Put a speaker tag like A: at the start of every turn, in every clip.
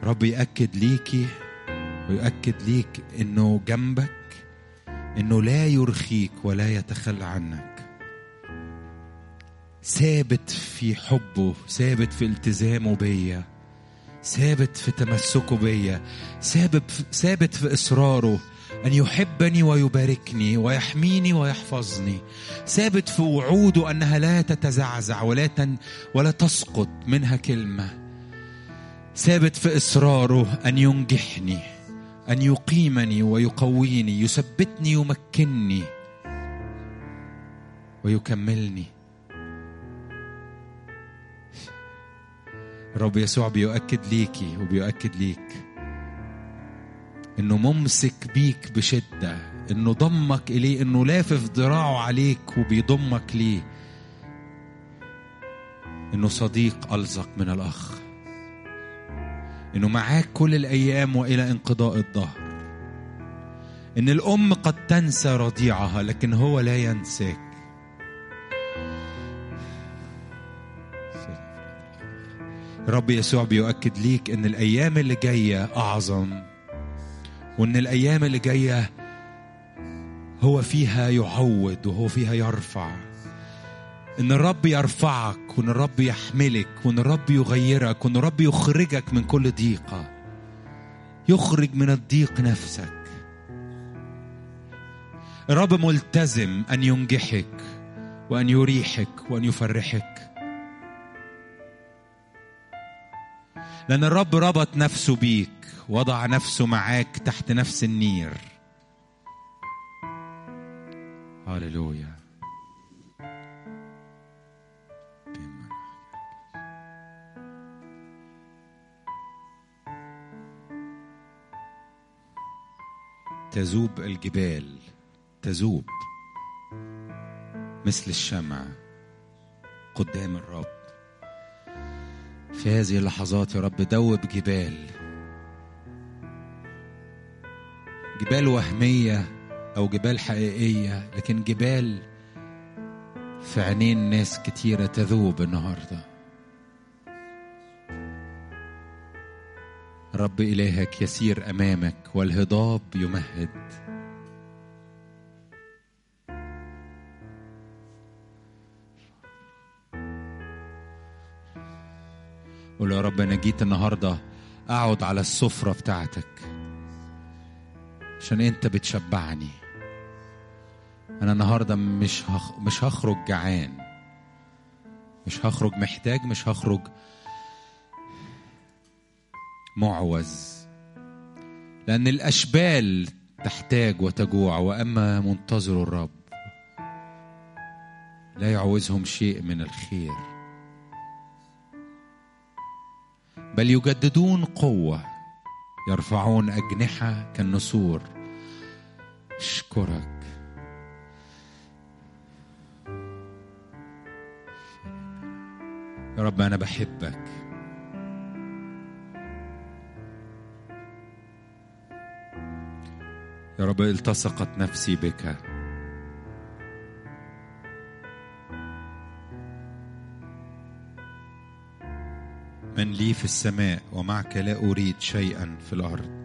A: رب يأكد ليكي ويؤكد ليك انه جنبك انه لا يرخيك ولا يتخلى عنك ثابت في حبه ثابت في التزامه بيا ثابت في تمسكه بيا ثابت ثابت في اصراره ان يحبني ويباركني ويحميني ويحفظني ثابت في وعوده انها لا تتزعزع ولا تن ولا تسقط منها كلمه ثابت في اصراره ان ينجحني ان يقيمني ويقويني يثبتني يمكنني ويكملني الرب يسوع بيؤكد ليكي وبيؤكد ليك انه ممسك بيك بشده انه ضمك اليه انه لافف ذراعه عليك وبيضمك ليه انه صديق الزق من الاخ انه معاك كل الايام والى انقضاء الظهر ان الام قد تنسى رضيعها لكن هو لا ينساك رب يسوع بيؤكد ليك ان الايام اللي جايه اعظم وان الايام اللي جايه هو فيها يعود وهو فيها يرفع ان الرب يرفعك وان الرب يحملك وان الرب يغيرك وان الرب يخرجك من كل ضيقه يخرج من الضيق نفسك الرب ملتزم ان ينجحك وان يريحك وان يفرحك لان الرب ربط نفسه بيك وضع نفسه معاك تحت نفس النير هللويا تذوب الجبال تذوب مثل الشمع قدام الرب في هذه اللحظات يا رب دوب جبال جبال وهمية أو جبال حقيقية لكن جبال في عينين ناس كتيرة تذوب النهارده رب إلهك يسير أمامك والهضاب يمهد قول يا رب أنا جيت النهاردة أقعد على السفرة بتاعتك عشان أنت بتشبعني أنا النهاردة مش هخ... مش هخرج جعان مش هخرج محتاج مش هخرج معوز لأن الأشبال تحتاج وتجوع وأما منتظر الرب لا يعوزهم شيء من الخير بل يجددون قوة يرفعون أجنحة كالنسور أشكرك يا رب أنا بحبك يا رب التصقت نفسي بك من لي في السماء ومعك لا اريد شيئا في الارض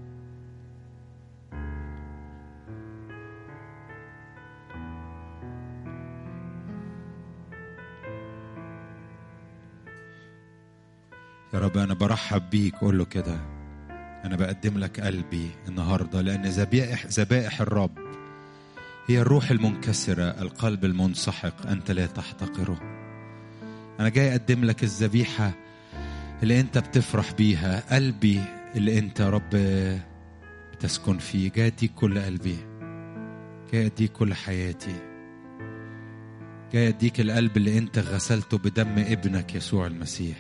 A: يا رب انا برحب بيك قول له كده أنا بقدم لك قلبي النهاردة لأن ذبائح ذبائح الرب هي الروح المنكسرة القلب المنسحق أنت لا تحتقره أنا جاي أقدم لك الذبيحة اللي أنت بتفرح بيها قلبي اللي أنت رب بتسكن فيه جاي أديك كل قلبي جاي أديك كل حياتي جاي أديك القلب اللي أنت غسلته بدم ابنك يسوع المسيح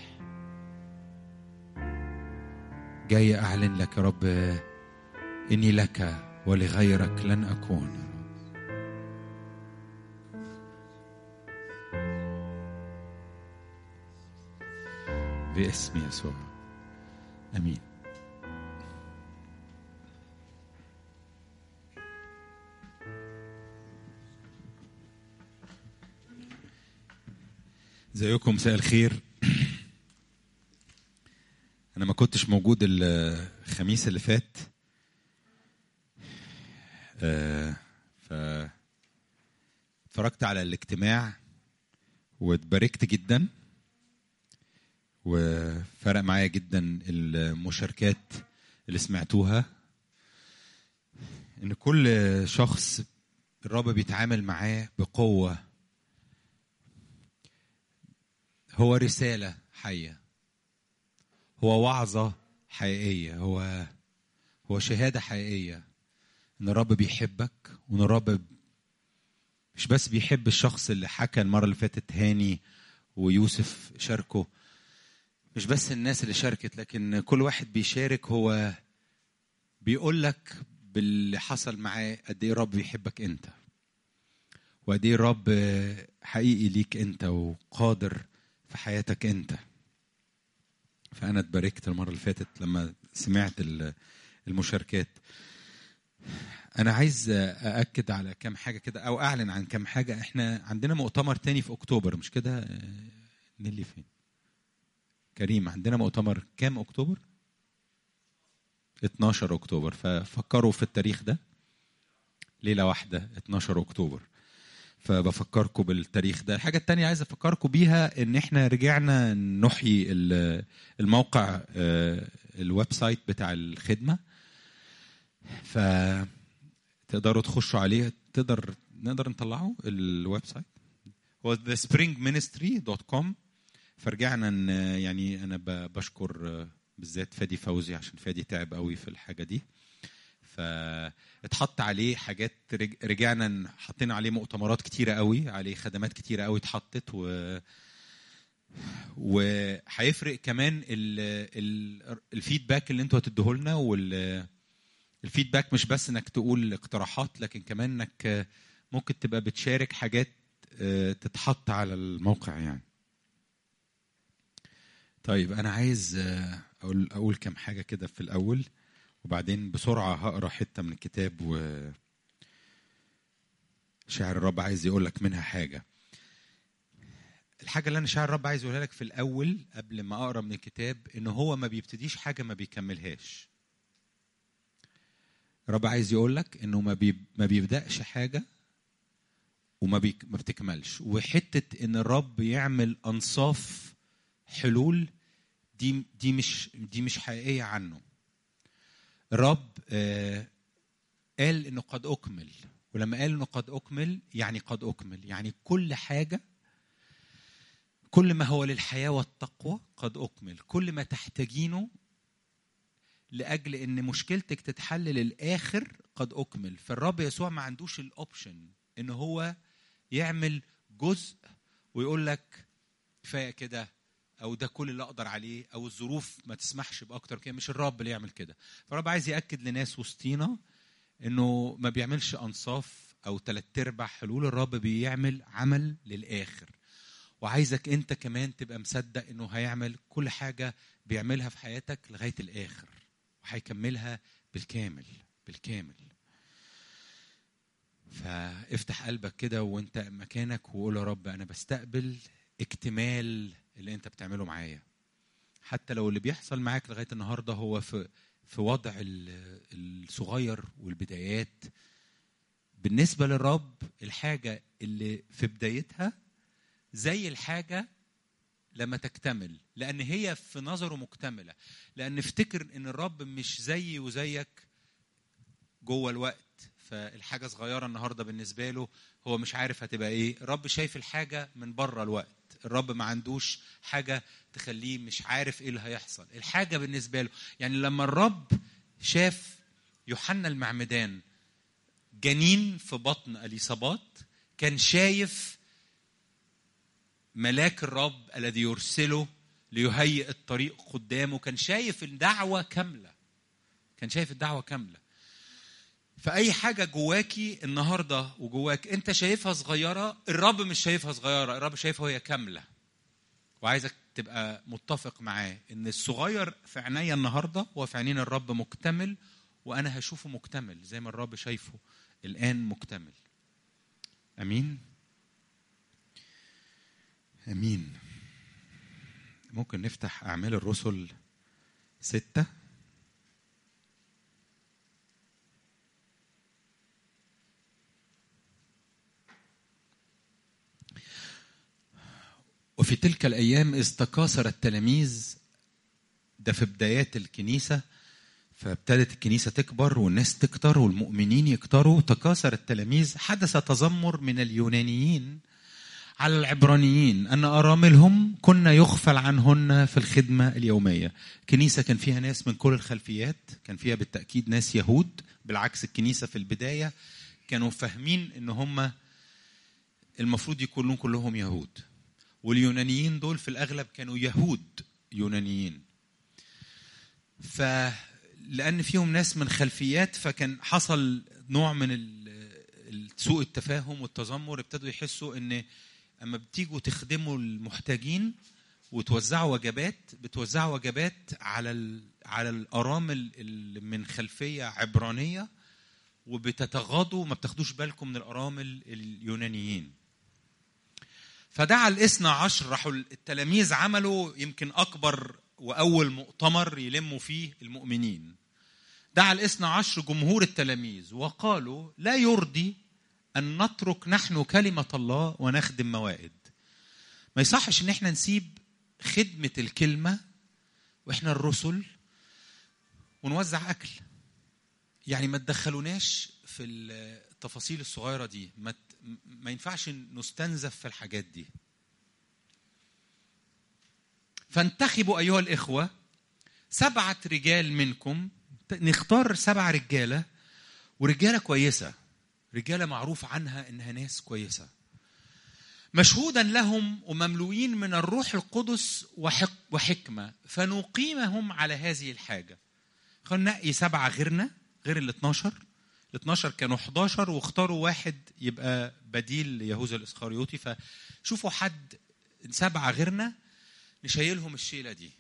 A: جاي أعلن لك يا رب إني لك ولغيرك لن أكون باسم يسوع امين ازيكم مساء الخير انا ما كنتش موجود الخميس اللي فات آه، ف اتفرجت على الاجتماع واتباركت جدا وفرق معايا جدا المشاركات اللي سمعتوها ان كل شخص الرب بيتعامل معاه بقوه هو رساله حيه هو وعظه حقيقيه هو هو شهاده حقيقيه ان الرب بيحبك وان الرب مش بس بيحب الشخص اللي حكى المره اللي فاتت هاني ويوسف شاركوا مش بس الناس اللي شاركت لكن كل واحد بيشارك هو بيقول لك باللي حصل معاه قد ايه الرب بيحبك انت وقد ايه الرب حقيقي ليك انت وقادر في حياتك انت فانا اتباركت المره اللي فاتت لما سمعت المشاركات انا عايز ااكد على كام حاجه كده او اعلن عن كام حاجه احنا عندنا مؤتمر تاني في اكتوبر مش كده نيلي فين كريم عندنا مؤتمر كام اكتوبر 12 اكتوبر ففكروا في التاريخ ده ليله واحده 12 اكتوبر فبفكركم بالتاريخ ده الحاجة التانية عايز أفكركم بيها إن إحنا رجعنا نحيي الموقع الويب سايت بتاع الخدمة فتقدروا تخشوا عليه تقدر نقدر نطلعه الويب سايت هو thespringministry.com فرجعنا يعني أنا بشكر بالذات فادي فوزي عشان فادي تعب قوي في الحاجة دي فاتحط عليه حاجات رجعنا حطينا عليه مؤتمرات كتيره قوي عليه خدمات كتيره قوي اتحطت و وهيفرق كمان ال... ال... الفيدباك اللي انتوا هتديه لنا وال الفيدباك مش بس انك تقول اقتراحات لكن كمان انك ممكن تبقى بتشارك حاجات تتحط على الموقع يعني طيب انا عايز اقول اقول كام حاجه كده في الاول وبعدين بسرعة هقرا حتة من الكتاب و شاعر الرب عايز يقول لك منها حاجة الحاجة اللي أنا شاعر الرب عايز يقولها لك في الأول قبل ما أقرا من الكتاب إن هو ما بيبتديش حاجة ما بيكملهاش الرب عايز يقول لك إنه ما, بي... ما بيبدأش حاجة وما بي... ما بتكملش وحتة إن الرب يعمل أنصاف حلول دي دي مش دي مش حقيقية عنه الرب آه قال انه قد اكمل ولما قال انه قد اكمل يعني قد اكمل يعني كل حاجه كل ما هو للحياه والتقوى قد اكمل كل ما تحتاجينه لاجل ان مشكلتك تتحل للاخر قد اكمل فالرب يسوع ما عندوش الاوبشن ان هو يعمل جزء ويقول لك كفايه كده او ده كل اللي اقدر عليه او الظروف ما تسمحش باكتر كده مش الرب اللي يعمل كده فالرب عايز ياكد لناس وسطينا انه ما بيعملش انصاف او ثلاث ارباع حلول الرب بيعمل عمل للاخر وعايزك انت كمان تبقى مصدق انه هيعمل كل حاجه بيعملها في حياتك لغايه الاخر وهيكملها بالكامل بالكامل فافتح قلبك كده وانت مكانك وقول يا رب انا بستقبل اكتمال اللي انت بتعمله معايا حتى لو اللي بيحصل معاك لغايه النهارده هو في في وضع الصغير والبدايات بالنسبه للرب الحاجه اللي في بدايتها زي الحاجه لما تكتمل لان هي في نظره مكتمله لان افتكر ان الرب مش زيي وزيك جوه الوقت فالحاجه صغيره النهارده بالنسبه له هو مش عارف هتبقى ايه الرب شايف الحاجه من بره الوقت الرب ما عندوش حاجه تخليه مش عارف ايه اللي هيحصل الحاجه بالنسبه له يعني لما الرب شاف يوحنا المعمدان جنين في بطن اليصابات كان شايف ملاك الرب الذي يرسله ليهيئ الطريق قدامه كان شايف الدعوه كامله كان شايف الدعوه كامله فأي حاجة جواكي النهاردة وجواك أنت شايفها صغيرة الرب مش شايفها صغيرة الرب شايفها هي كاملة وعايزك تبقى متفق معاه إن الصغير في عينيا النهاردة هو في عينين الرب مكتمل وأنا هشوفه مكتمل زي ما الرب شايفه الآن مكتمل أمين أمين ممكن نفتح أعمال الرسل ستة وفي تلك الأيام إذ تكاثر التلاميذ ده في بدايات الكنيسة فابتدت الكنيسة تكبر والناس تكتر والمؤمنين يكتروا تكاثر التلاميذ حدث تذمر من اليونانيين على العبرانيين أن أراملهم كنا يغفل عنهن في الخدمة اليومية كنيسة كان فيها ناس من كل الخلفيات كان فيها بالتأكيد ناس يهود بالعكس الكنيسة في البداية كانوا فاهمين أن هم المفروض يكونوا كلهم يهود واليونانيين دول في الأغلب كانوا يهود يونانيين فلأن فيهم ناس من خلفيات فكان حصل نوع من سوء التفاهم والتذمر ابتدوا يحسوا ان اما بتيجوا تخدموا المحتاجين وتوزعوا وجبات بتوزعوا وجبات على على الارامل اللي من خلفيه عبرانيه وبتتغاضوا ما بتاخدوش بالكم من الارامل اليونانيين فدعا الاثنى عشر راحوا التلاميذ عملوا يمكن اكبر واول مؤتمر يلموا فيه المؤمنين دعا الاثنى عشر جمهور التلاميذ وقالوا لا يرضي أن نترك نحن كلمة الله ونخدم موائد ما يصحش إن احنا نسيب خدمة الكلمة وإحنا الرسل ونوزع أكل يعني ما تدخلوناش في التفاصيل الصغيرة دي ما, ما ينفعش نستنزف في الحاجات دي فانتخبوا أيها الإخوة سبعة رجال منكم نختار سبع رجالة ورجالة كويسة رجاله معروف عنها انها ناس كويسه مشهودا لهم ومملوئين من الروح القدس وحك وحكمه فنقيمهم على هذه الحاجه خلينا نقي سبعه غيرنا غير ال 12 ال 12 كانوا 11 واختاروا واحد يبقى بديل ليهوذا الاسخريوطي فشوفوا حد سبعه غيرنا نشيلهم الشيله دي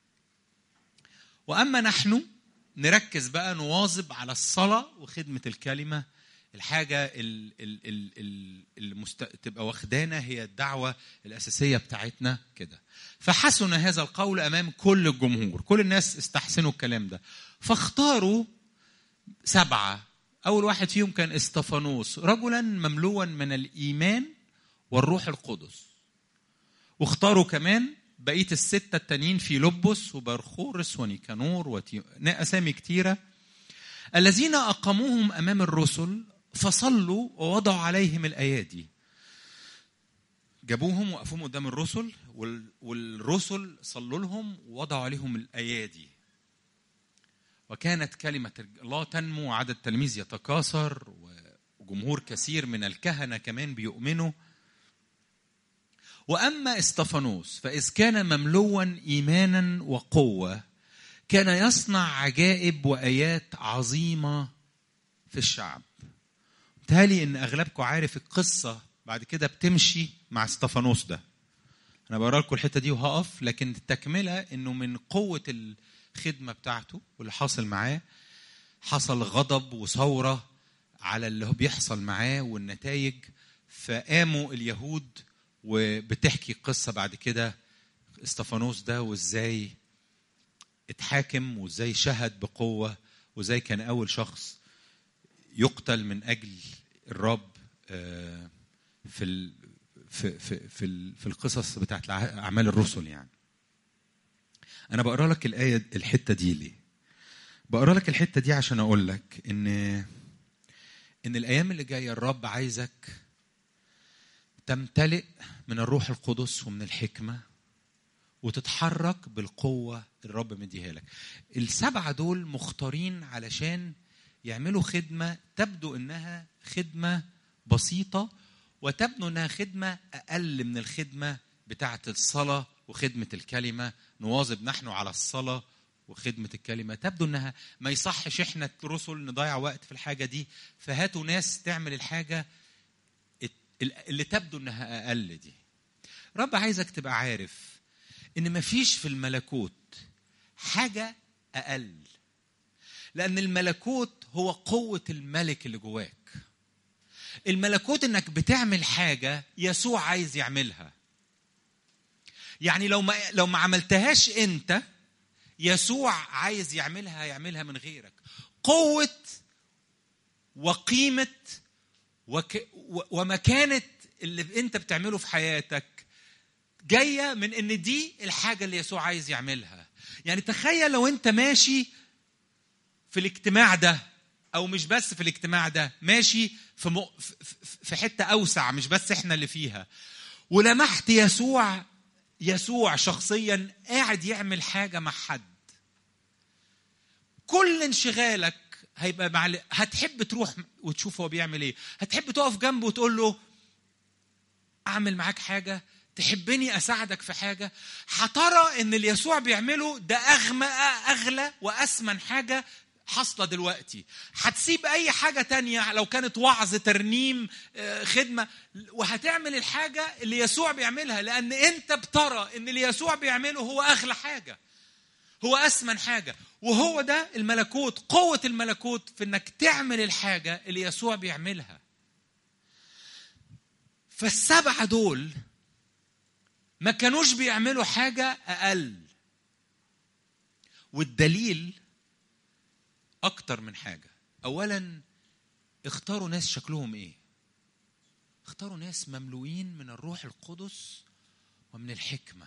A: واما نحن نركز بقى نواظب على الصلاه وخدمه الكلمه الحاجة اللي تبقى واخدانا هي الدعوة الأساسية بتاعتنا كده فحسن هذا القول أمام كل الجمهور كل الناس استحسنوا الكلام ده فاختاروا سبعة أول واحد فيهم كان استفانوس رجلا مملوا من الإيمان والروح القدس واختاروا كمان بقية الستة التانيين في لبس وبرخورس ونيكانور وتي... أسامي كتيرة الذين أقاموهم أمام الرسل فصلوا ووضعوا عليهم الايادي جابوهم وقفوهم قدام الرسل والرسل صلوا لهم ووضعوا عليهم الايادي وكانت كلمة الله تنمو وعدد التلاميذ يتكاثر وجمهور كثير من الكهنة كمان بيؤمنوا وأما استفانوس فإذ كان مملوا إيمانا وقوة كان يصنع عجائب وآيات عظيمة في الشعب تالي ان اغلبكم عارف القصه بعد كده بتمشي مع استفانوس ده انا بقرا لكم الحته دي وهقف لكن التكمله انه من قوه الخدمه بتاعته واللي حاصل معاه حصل غضب وثوره على اللي هو بيحصل معاه والنتائج فقاموا اليهود وبتحكي قصه بعد كده استفانوس ده وازاي اتحاكم وازاي شهد بقوه وازاي كان اول شخص يقتل من اجل الرب في في في في, في القصص بتاعت اعمال الرسل يعني انا بقرا لك الايه الحته دي ليه بقرا لك الحته دي عشان اقول لك ان ان الايام اللي جايه الرب عايزك تمتلئ من الروح القدس ومن الحكمه وتتحرك بالقوه الرب مديها لك السبعه دول مختارين علشان يعملوا خدمة تبدو إنها خدمة بسيطة وتبدو إنها خدمة أقل من الخدمة بتاعة الصلاة وخدمة الكلمة نواظب نحن على الصلاة وخدمة الكلمة تبدو إنها ما يصحش إحنا الرسل نضيع وقت في الحاجة دي فهاتوا ناس تعمل الحاجة اللي تبدو إنها أقل دي رب عايزك تبقى عارف إن مفيش في الملكوت حاجة أقل لأن الملكوت هو قوة الملك اللي جواك. الملكوت إنك بتعمل حاجة يسوع عايز يعملها. يعني لو ما لو ما عملتهاش أنت يسوع عايز يعملها يعملها من غيرك قوه وقيمه وك ومكانه اللي انت بتعمله في حياتك جايه من ان دي الحاجه اللي يسوع عايز يعملها يعني تخيل لو انت ماشي في الاجتماع ده او مش بس في الاجتماع ده ماشي في م... في حته اوسع مش بس احنا اللي فيها ولمحت يسوع يسوع شخصيا قاعد يعمل حاجه مع حد كل انشغالك هيبقى مع هتحب تروح وتشوف هو بيعمل ايه هتحب تقف جنبه وتقول له اعمل معاك حاجه تحبني اساعدك في حاجه هترى ان اللي يسوع بيعمله ده اغمى اغلى واسمن حاجه حاصله دلوقتي هتسيب اي حاجه تانية لو كانت وعظ ترنيم آه، خدمه وهتعمل الحاجه اللي يسوع بيعملها لان انت بترى ان اللي يسوع بيعمله هو اغلى حاجه هو اسمن حاجه وهو ده الملكوت قوه الملكوت في انك تعمل الحاجه اللي يسوع بيعملها فالسبعه دول ما كانوش بيعملوا حاجة أقل والدليل أكتر من حاجة أولا اختاروا ناس شكلهم إيه اختاروا ناس مملوئين من الروح القدس ومن الحكمة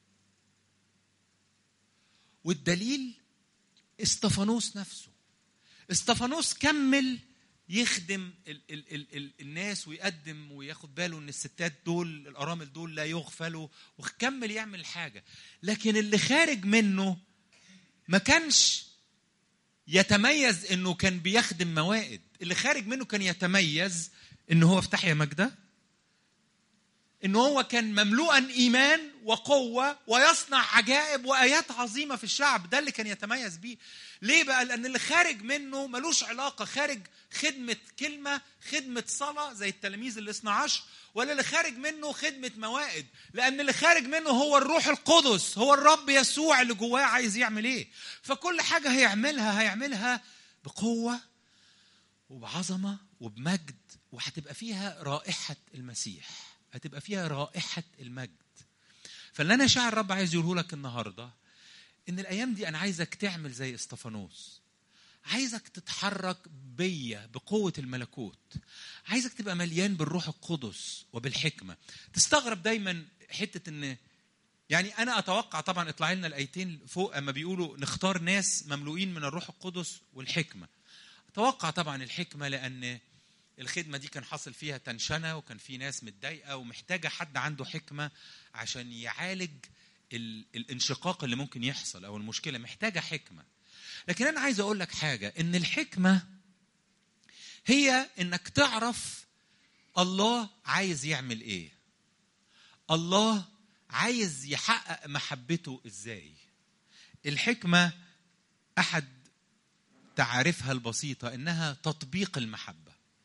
A: والدليل استفانوس نفسه استفانوس كمل يخدم ال ال ال ال الناس ويقدم وياخد باله ان الستات دول الارامل دول لا يغفلوا وكمل يعمل حاجه لكن اللي خارج منه ما كانش يتميز انه كان بيخدم موائد اللي خارج منه كان يتميز انه هو افتح يا مجده ان هو كان مملوءا ايمان وقوه ويصنع عجائب وايات عظيمه في الشعب ده اللي كان يتميز بيه ليه بقى لان اللي خارج منه ملوش علاقه خارج خدمه كلمه خدمه صلاه زي التلاميذ اللي 12 ولا اللي خارج منه خدمه موائد لان اللي خارج منه هو الروح القدس هو الرب يسوع اللي جواه عايز يعمل ايه فكل حاجه هيعملها هيعملها بقوه وبعظمه وبمجد وهتبقى فيها رائحه المسيح هتبقى فيها رائحة المجد فاللي أنا شاعر الرب عايز يقوله لك النهاردة إن الأيام دي أنا عايزك تعمل زي استفانوس عايزك تتحرك بيا بقوة الملكوت عايزك تبقى مليان بالروح القدس وبالحكمة تستغرب دايما حتة إن يعني أنا أتوقع طبعا اطلع لنا الآيتين فوق أما بيقولوا نختار ناس مملوئين من الروح القدس والحكمة أتوقع طبعا الحكمة لأن الخدمة دي كان حاصل فيها تنشنة وكان في ناس متضايقة ومحتاجة حد عنده حكمة عشان يعالج الانشقاق اللي ممكن يحصل أو المشكلة محتاجة حكمة لكن أنا عايز أقول لك حاجة إن الحكمة هي إنك تعرف الله عايز يعمل إيه الله عايز يحقق محبته إزاي الحكمة أحد تعارفها البسيطة إنها تطبيق المحبة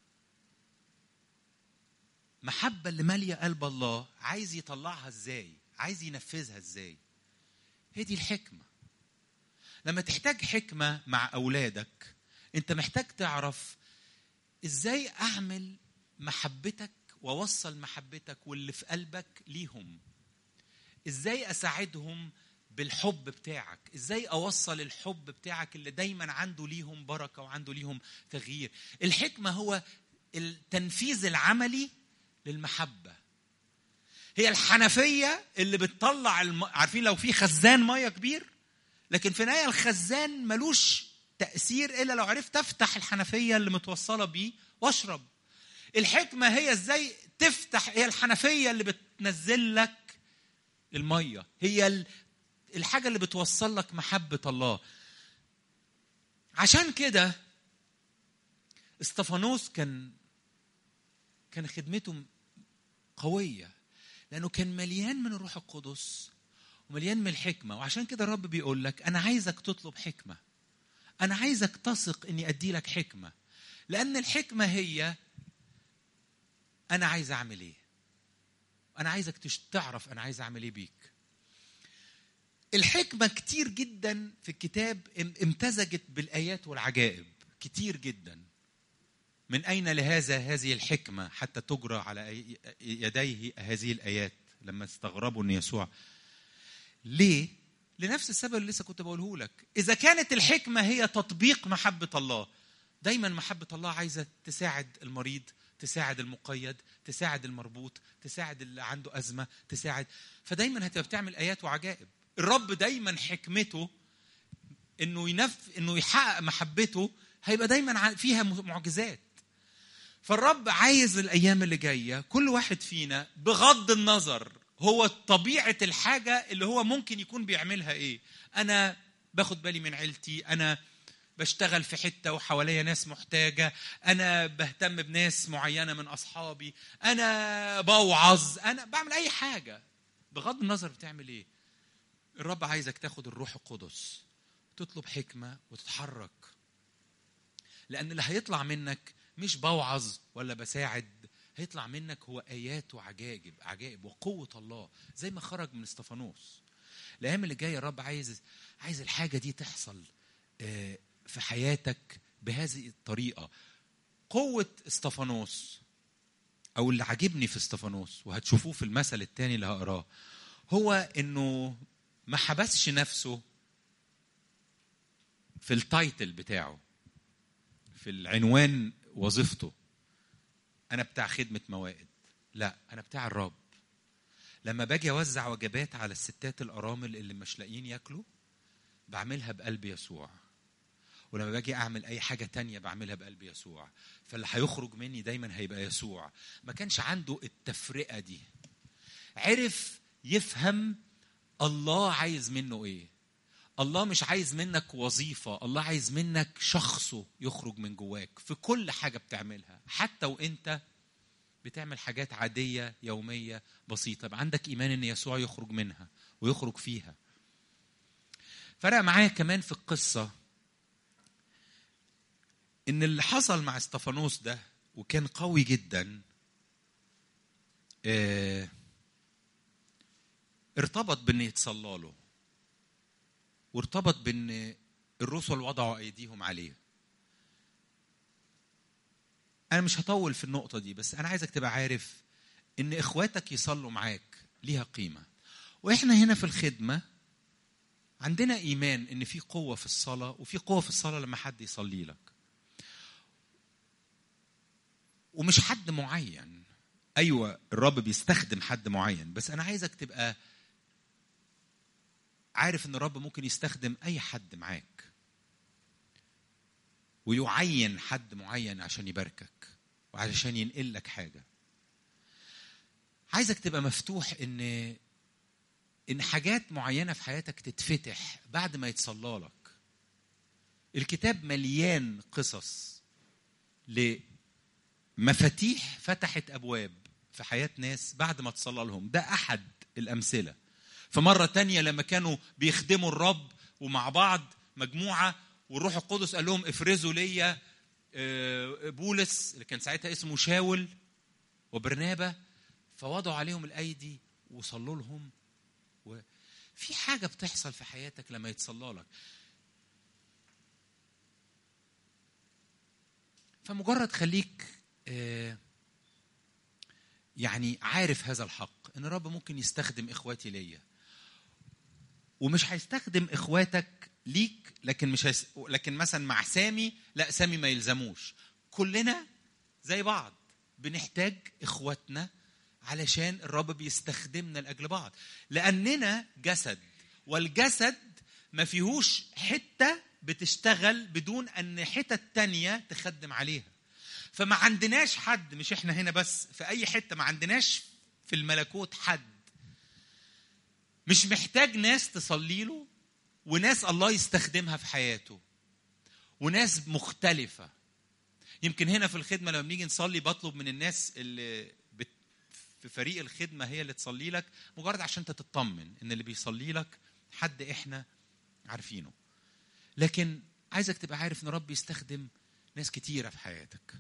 A: محبة اللي مالية قلب الله عايز يطلعها ازاي عايز ينفذها ازاي هي دي الحكمة لما تحتاج حكمة مع أولادك أنت محتاج تعرف إزاي أعمل محبتك وأوصل محبتك واللي في قلبك ليهم إزاي أساعدهم بالحب بتاعك ازاي اوصل الحب بتاعك اللي دايما عنده ليهم بركه وعنده ليهم تغيير الحكمه هو التنفيذ العملي للمحبه هي الحنفيه اللي بتطلع الم... عارفين لو في خزان ميه كبير لكن في النهايه الخزان ملوش تاثير الا لو عرفت افتح الحنفيه اللي متوصله بيه واشرب الحكمه هي ازاي تفتح هي الحنفيه اللي بتنزل لك الميه هي الحاجه اللي بتوصل لك محبه الله عشان كده استفانوس كان كان خدمته قوية لأنه كان مليان من الروح القدس ومليان من الحكمة وعشان كده الرب بيقول لك أنا عايزك تطلب حكمة أنا عايزك تثق إني أدي لك حكمة لأن الحكمة هي أنا عايز أعمل إيه أنا عايزك تعرف أنا عايز أعمل إيه بيك الحكمة كتير جدا في الكتاب امتزجت بالآيات والعجائب كتير جدا من أين لهذا هذه الحكمة حتى تجرى على يديه هذه الآيات لما استغربوا أن يسوع ليه؟ لنفس السبب اللي لسه كنت بقوله لك اذا كانت الحكمه هي تطبيق محبه الله دايما محبه الله عايزه تساعد المريض تساعد المقيد تساعد المربوط تساعد اللي عنده ازمه تساعد فدايما هتبقى بتعمل ايات وعجائب الرب دايما حكمته انه ينف انه يحقق محبته هيبقى دايما فيها معجزات فالرب عايز الايام اللي جايه كل واحد فينا بغض النظر هو طبيعه الحاجه اللي هو ممكن يكون بيعملها ايه انا باخد بالي من عيلتي انا بشتغل في حته وحواليا ناس محتاجه انا بهتم بناس معينه من اصحابي انا بوعظ انا بعمل اي حاجه بغض النظر بتعمل ايه الرب عايزك تاخد الروح القدس تطلب حكمه وتتحرك لان اللي هيطلع منك مش بوعظ ولا بساعد هيطلع منك هو ايات وعجائب عجائب وقوه الله زي ما خرج من استفانوس الايام اللي جايه الرب عايز عايز الحاجه دي تحصل في حياتك بهذه الطريقه قوه استفانوس او اللي عاجبني في استفانوس وهتشوفوه في المثل الثاني اللي هقراه هو انه ما حبسش نفسه في التايتل بتاعه في العنوان وظيفته انا بتاع خدمه موائد لا انا بتاع الرب لما باجي اوزع وجبات على الستات الارامل اللي مش لاقيين ياكلوا بعملها بقلب يسوع ولما باجي اعمل اي حاجه تانية بعملها بقلب يسوع فاللي هيخرج مني دايما هيبقى يسوع ما كانش عنده التفرقه دي عرف يفهم الله عايز منه ايه الله مش عايز منك وظيفة الله عايز منك شخصه يخرج من جواك في كل حاجة بتعملها حتى وانت بتعمل حاجات عادية يومية بسيطة يبقى عندك إيمان إن يسوع يخرج منها ويخرج فيها فرق معايا كمان في القصة إن اللي حصل مع استفانوس ده وكان قوي جدا اه ارتبط بإن يتصلى له وارتبط بان الرسل وضعوا ايديهم عليه انا مش هطول في النقطه دي بس انا عايزك تبقى عارف ان اخواتك يصلوا معاك ليها قيمه واحنا هنا في الخدمه عندنا ايمان ان في قوه في الصلاه وفي قوه في الصلاه لما حد يصلي لك ومش حد معين ايوه الرب بيستخدم حد معين بس انا عايزك تبقى عارف ان الرب ممكن يستخدم اي حد معاك ويعين حد معين عشان يباركك وعشان ينقل لك حاجه عايزك تبقى مفتوح ان ان حاجات معينه في حياتك تتفتح بعد ما يتصلى لك الكتاب مليان قصص لمفاتيح فتحت ابواب في حياه ناس بعد ما تصلى لهم ده احد الامثله فمرة تانية لما كانوا بيخدموا الرب ومع بعض مجموعة والروح القدس قال لهم افرزوا ليا بولس اللي كان ساعتها اسمه شاول وبرنابا فوضعوا عليهم الايدي وصلوا لهم وفي حاجة بتحصل في حياتك لما يتصلى لك فمجرد خليك يعني عارف هذا الحق ان الرب ممكن يستخدم اخواتي ليا ومش هيستخدم اخواتك ليك لكن مش هيس... لكن مثلا مع سامي لا سامي ما يلزموش كلنا زي بعض بنحتاج اخواتنا علشان الرب بيستخدمنا لاجل بعض لاننا جسد والجسد ما فيهوش حته بتشتغل بدون ان حتة تانية تخدم عليها فما عندناش حد مش احنا هنا بس في اي حته ما عندناش في الملكوت حد مش محتاج ناس تصلي له وناس الله يستخدمها في حياته وناس مختلفة يمكن هنا في الخدمة لما بنيجي نصلي بطلب من الناس اللي بت في فريق الخدمة هي اللي تصلي لك مجرد عشان انت تطمن ان اللي بيصلي لك حد احنا عارفينه لكن عايزك تبقى عارف ان رب يستخدم ناس كتيرة في حياتك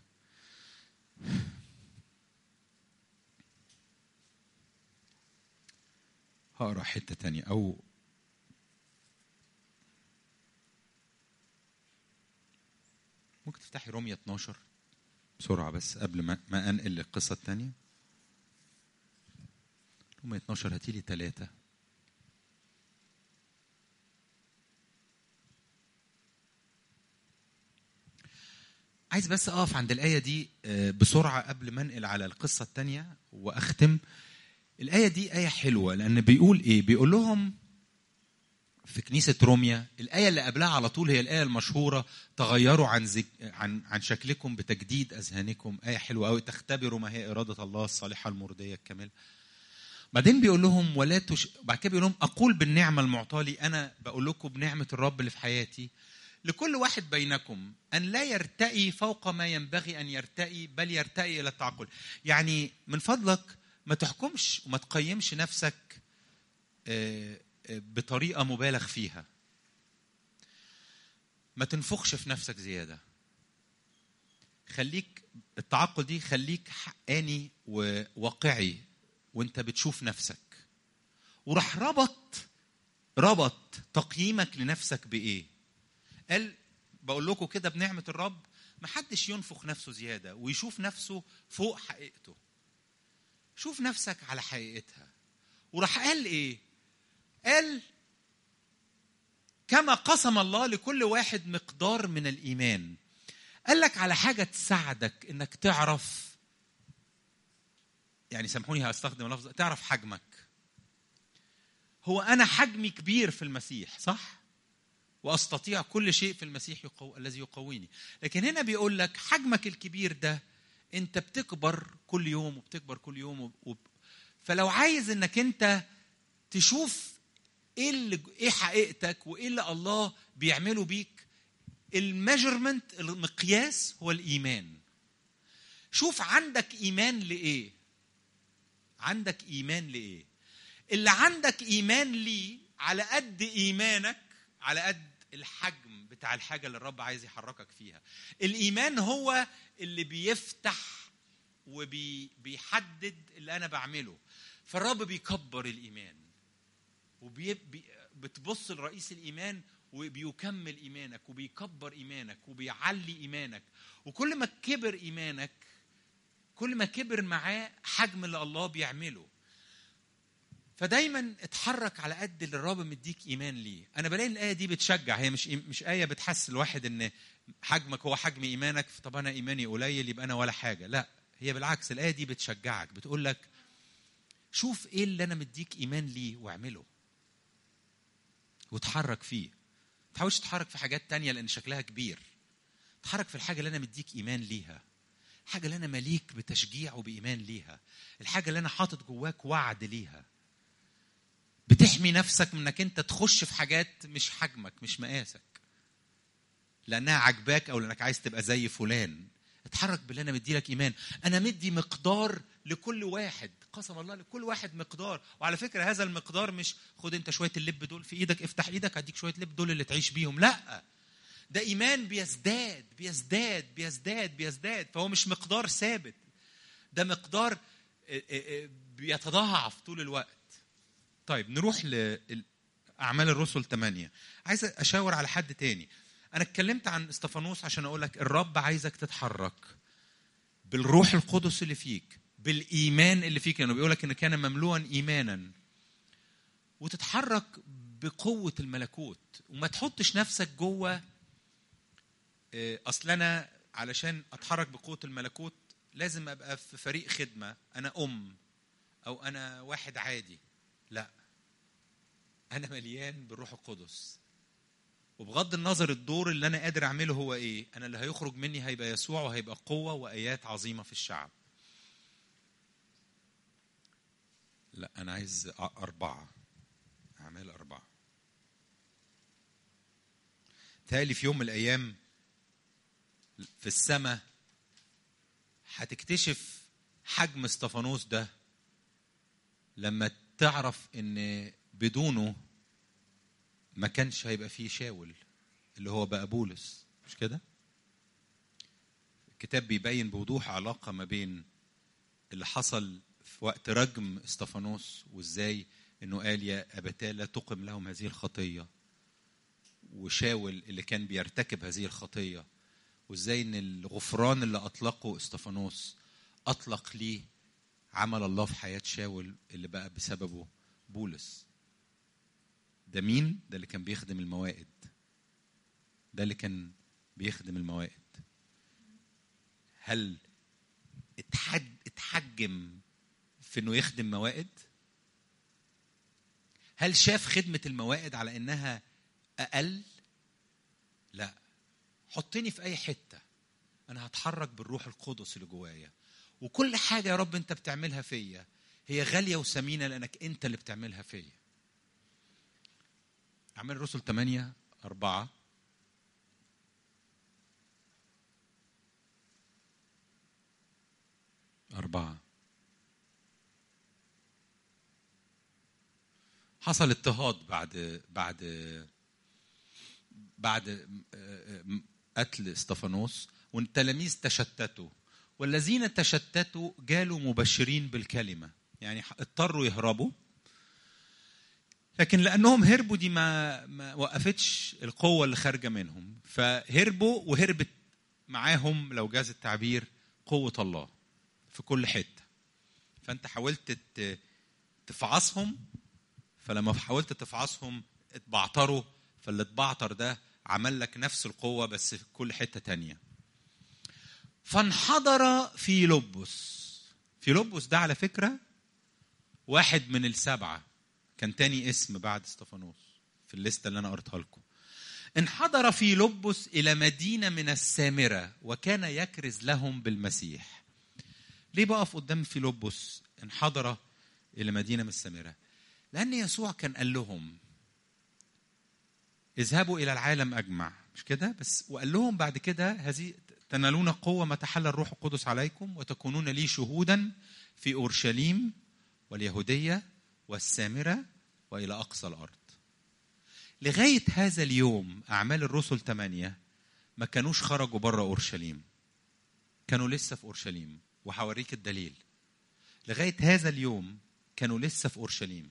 A: هقرا حته تانية او ممكن تفتحي رومية 12 بسرعة بس قبل ما, ما أنقل للقصة التانية رومية 12 هاتي لي ثلاثة عايز بس اقف عند الايه دي آه، بسرعه قبل ما انقل على القصه الثانيه واختم الايه دي ايه حلوه لان بيقول ايه بيقول لهم في كنيسه روميا الايه اللي قبلها على طول هي الايه المشهوره تغيروا عن زك... عن عن شكلكم بتجديد اذهانكم ايه حلوه قوي تختبروا ما هي اراده الله الصالحه المرضيه الكامله بعدين بيقول لهم ولا تش... بعد كده بيقول لهم اقول بالنعمه المعطاه لي انا بقول لكم بنعمه الرب اللي في حياتي لكل واحد بينكم ان لا يرتقي فوق ما ينبغي ان يرتقي بل يرتقي الى التعقل يعني من فضلك ما تحكمش وما تقيمش نفسك آه، آه، بطريقه مبالغ فيها ما تنفخش في نفسك زياده خليك التعقل دي خليك حقاني وواقعي وانت بتشوف نفسك وراح ربط ربط تقييمك لنفسك بايه قال بقول لكم كده بنعمه الرب ما حدش ينفخ نفسه زياده ويشوف نفسه فوق حقيقته شوف نفسك على حقيقتها وراح قال ايه قال كما قسم الله لكل واحد مقدار من الايمان قال لك على حاجه تساعدك انك تعرف يعني سامحوني هستخدم لفظ تعرف حجمك هو انا حجمي كبير في المسيح صح واستطيع كل شيء في المسيح يقو... الذي يقويني لكن هنا بيقول لك حجمك الكبير ده انت بتكبر كل يوم وبتكبر كل يوم وب... فلو عايز انك انت تشوف ايه اللي ايه حقيقتك وايه اللي الله بيعمله بيك الميجرمنت المقياس هو الايمان شوف عندك ايمان لايه عندك ايمان لايه اللي عندك ايمان ليه على قد ايمانك على قد الحجم بتاع الحاجه اللي الرب عايز يحركك فيها الايمان هو اللي بيفتح وبيحدد اللي انا بعمله فالرب بيكبر الايمان وبتبص لرئيس الايمان وبيكمل ايمانك وبيكبر ايمانك وبيعلي ايمانك وكل ما كبر ايمانك كل ما كبر معاه حجم اللي الله بيعمله فدايما اتحرك على قد اللي الرب مديك ايمان ليه انا بلاقي الايه دي بتشجع هي مش مش ايه بتحس الواحد ان حجمك هو حجم ايمانك طب انا ايماني قليل يبقى انا ولا حاجه لا هي بالعكس الايه دي بتشجعك بتقول لك شوف ايه اللي انا مديك ايمان ليه واعمله وتحرك فيه ما تحاولش تتحرك في حاجات تانية لان شكلها كبير تحرك في الحاجه اللي انا مديك ايمان ليها الحاجه اللي انا مليك بتشجيع وبايمان ليها الحاجه اللي انا حاطط جواك وعد ليها بتحمي نفسك من انك انت تخش في حاجات مش حجمك مش مقاسك لانها عجباك او لانك عايز تبقى زي فلان اتحرك باللي انا مدي لك ايمان انا مدي مقدار لكل واحد قسم الله لكل واحد مقدار وعلى فكره هذا المقدار مش خد انت شويه اللب دول في ايدك افتح ايدك هديك شويه لب دول اللي تعيش بيهم لا ده ايمان بيزداد بيزداد بيزداد بيزداد فهو مش مقدار ثابت ده مقدار بيتضاعف طول الوقت طيب نروح لأعمال الرسل 8 عايز أشاور على حد تاني أنا اتكلمت عن استفانوس عشان أقول لك الرب عايزك تتحرك بالروح القدس اللي فيك بالإيمان اللي فيك لأنه بيقول لك إن كان مملوءا إيمانا وتتحرك بقوة الملكوت وما تحطش نفسك جوه أصل أنا علشان أتحرك بقوة الملكوت لازم أبقى في فريق خدمة أنا أم أو أنا واحد عادي لا انا مليان بالروح القدس وبغض النظر الدور اللي انا قادر اعمله هو ايه انا اللي هيخرج مني هيبقى يسوع وهيبقى قوه وايات عظيمه في الشعب لا انا عايز اربعه اعمال اربعه تالي في يوم من الايام في السماء هتكتشف حجم استفانوس ده لما تعرف ان بدونه ما كانش هيبقى فيه شاول اللي هو بقى بولس مش كده الكتاب بيبين بوضوح علاقه ما بين اللي حصل في وقت رجم استفانوس وازاي انه قال يا ابتاه لا تقم لهم هذه الخطيه وشاول اللي كان بيرتكب هذه الخطيه وازاي ان الغفران اللي اطلقه استفانوس اطلق ليه عمل الله في حياة شاول اللي بقى بسببه بولس ده مين؟ ده اللي كان بيخدم الموائد ده اللي كان بيخدم الموائد هل اتحج اتحجم في انه يخدم موائد هل شاف خدمة الموائد على انها اقل لا حطني في اي حتة انا هتحرك بالروح القدس اللي جوايا وكل حاجة يا رب انت بتعملها فيا هي غالية وثمينة لانك انت اللي بتعملها فيا أعمال الرسل 8 أربعة أربعة حصل اضطهاد بعد بعد بعد قتل استفانوس والتلاميذ تشتتوا والذين تشتتوا جالوا مبشرين بالكلمة يعني اضطروا يهربوا لكن لانهم هربوا دي ما ما وقفتش القوه اللي خارجه منهم فهربوا وهربت معاهم لو جاز التعبير قوه الله في كل حته فانت حاولت تفعصهم فلما حاولت تفعصهم اتبعتروا فاللي اتبعتر ده عمل لك نفس القوة بس في كل حتة تانية فانحدر في لبس في لبس ده على فكرة واحد من السبعة كان تاني اسم بعد استفانوس في الليستة اللي أنا قريتها لكم انحدر في لبس إلى مدينة من السامرة وكان يكرز لهم بالمسيح ليه بقف قدام في لبس انحدر إلى مدينة من السامرة لأن يسوع كان قال لهم اذهبوا إلى العالم أجمع مش كده بس وقال لهم بعد كده هذه تنالون قوة ما تحل الروح القدس عليكم وتكونون لي شهودا في أورشليم واليهودية والسامرة وإلى أقصى الأرض لغاية هذا اليوم أعمال الرسل ثمانية ما كانوش خرجوا بره أورشليم كانوا لسه في أورشليم وهوريك الدليل لغاية هذا اليوم كانوا لسه في أورشليم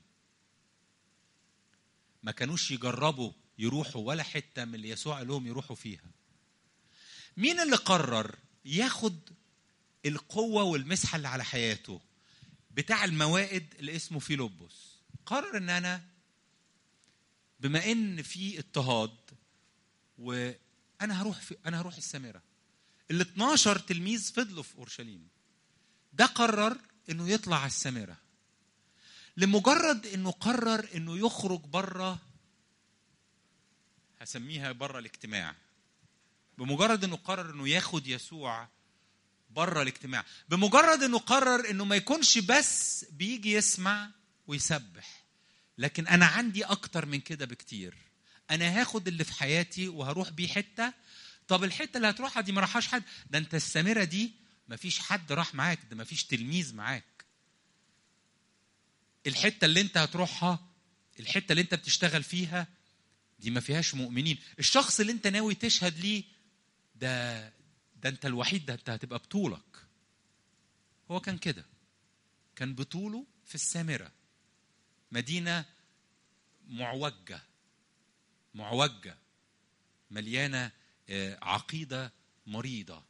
A: ما كانوش يجربوا يروحوا ولا حتة من اللي يسوع قال لهم يروحوا فيها مين اللي قرر ياخد القوة والمسحة اللي على حياته بتاع الموائد اللي اسمه فيلبس قرر ان انا بما ان في اضطهاد وانا هروح في انا هروح السامره ال 12 تلميذ فضلوا في اورشليم ده قرر انه يطلع على السامره لمجرد انه قرر انه يخرج بره هسميها بره الاجتماع بمجرد انه قرر انه ياخد يسوع بره الاجتماع بمجرد انه قرر انه ما يكونش بس بيجي يسمع ويسبح لكن انا عندي اكتر من كده بكتير انا هاخد اللي في حياتي وهروح بيه حته طب الحته اللي هتروحها دي ما راحش حد ده انت السامره دي ما فيش حد راح معاك ده ما فيش تلميذ معاك الحته اللي انت هتروحها الحته اللي انت بتشتغل فيها دي ما فيهاش مؤمنين الشخص اللي انت ناوي تشهد ليه ده ده انت الوحيد ده انت هتبقى بطولك هو كان كده كان بطوله في السامره مدينه معوجه معوجه مليانه عقيده مريضه